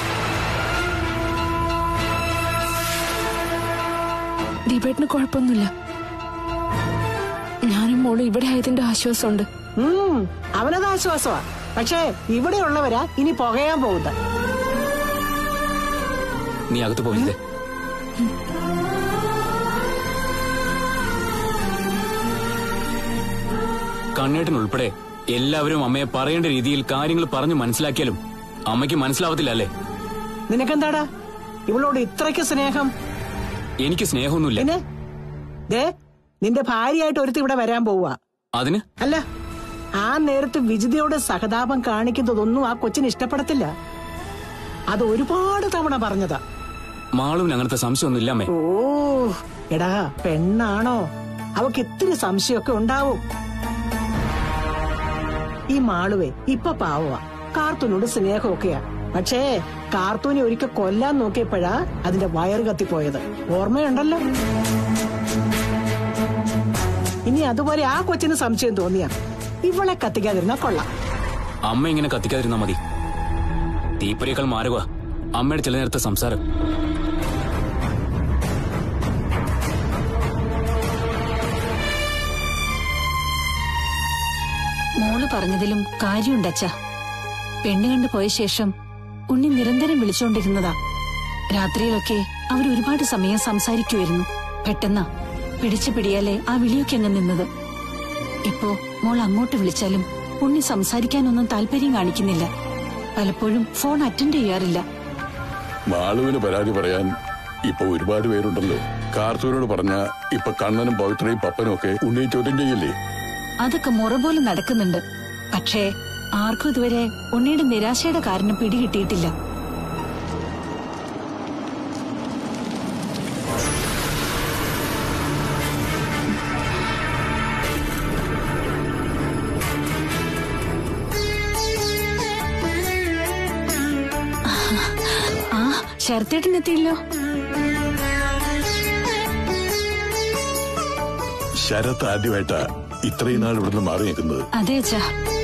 ദീപേട്ടന് കുഴപ്പമൊന്നുമില്ല ഞാനും മോളും ഇവിടെ ആയതിന്റെ ആശ്വാസമുണ്ട് ഉം, അവനത് ആശ്വാസമാ പക്ഷേ ഇവിടെയുള്ളവരാ ഇനി പുകയാൻ പോകുന്നത് നീ അകത്ത് പോയില്ലേ കണ്ണേട്ടൻ ഉൾപ്പെടെ എല്ലാവരും അമ്മയെ പറയേണ്ട രീതിയിൽ കാര്യങ്ങൾ പറഞ്ഞു മനസ്സിലാക്കിയാലും അമ്മയ്ക്ക് മനസ്സിലാവത്തില്ല അല്ലേ നിനക്കെന്താടാ ഇവളോട് ഇത്രയ്ക്ക് സ്നേഹം എനിക്ക് സ്നേഹമൊന്നുമില്ല പിന്നെ ദേ നിന്റെ ഭാര്യയായിട്ട് ഒരുത്തി ഇവിടെ വരാൻ പോവുക അതിന് അല്ല ആ നേരത്ത് വിജിതയോട് സഹതാപം കാണിക്കുന്നതൊന്നും ആ കൊച്ചിന് ഇഷ്ടപ്പെടത്തില്ല അത് ഒരുപാട് തവണ പറഞ്ഞതാ മാളുവിന് അങ്ങനത്തെ സംശയമൊന്നും അമ്മേ ഓ എടാ പെണ്ണാണോ അവക്ക് ഇത്തിരി സംശയമൊക്കെ ഉണ്ടാവും ഈ മാളുവേ ഇപ്പൊ പാവമാ കാർത്തൂനോട് സ്നേഹമൊക്കെയാ പക്ഷേ കാർത്തൂനെ ഒരിക്കൽ കൊല്ലാൻ നോക്കിയപ്പോഴാ അതിന്റെ വയറ് കത്തിപ്പോയത് ഓർമ്മയുണ്ടല്ലോ ഇനി അതുപോലെ ആ കൊച്ചിന് സംശയം തോന്നിയാ ഇവളെ കത്തിക്കാതിരുന്നാ കൊള്ളാം അമ്മ ഇങ്ങനെ കത്തിക്കാതിരുന്നാ മതി തീപ്പൊരിയേക്കാൾ മാറുക അമ്മയുടെ ചില നേരത്തെ സംസാരം മോള് പറഞ്ഞതിലും കാര്യമുണ്ടച്ച പെണ്ണ് കണ്ടു പോയ ശേഷം ഉണ്ണി നിരന്തരം വിളിച്ചോണ്ടിരുന്നതാ രാത്രിയിലൊക്കെ അവർ ഒരുപാട് സമയം സംസാരിക്കുമായിരുന്നു പെട്ടെന്നാ പിടിച്ചു പിടിയാലേ ആ വിളിയൊക്കെ അങ്ങ് നിന്നത് ഇപ്പോ മോൾ അങ്ങോട്ട് വിളിച്ചാലും ഉണ്ണി സംസാരിക്കാനൊന്നും താല്പര്യം കാണിക്കുന്നില്ല പലപ്പോഴും ഫോൺ അറ്റൻഡ് ചെയ്യാറില്ല മാളുവിന് പരാതി പറയാൻ ഇപ്പൊ ഒരുപാട് പേരുണ്ടല്ലോ കാർത്തൂരോട് പറഞ്ഞ ഇപ്പൊ കണ്ണനും പവിത്രയും പപ്പനും ഒക്കെ ഉണ്ണിയെ ചോദ്യം ചെയ്യില്ലേ അതൊക്കെ മുറ പോലെ നടക്കുന്നുണ്ട് പക്ഷേ ആർക്കും ഇതുവരെ ഉണ്ണിയുടെ നിരാശയുടെ കാരണം പിടികിട്ടിയിട്ടില്ല ആ ശരത്തേട്ടൻ എത്തിയില്ലോ ശരത്ത് ആദ്യമായിട്ടാ ഇത്രയും നാൾ ഇവിടുന്ന് മാറി നിൽക്കുന്നത് അതെ അച്ഛാ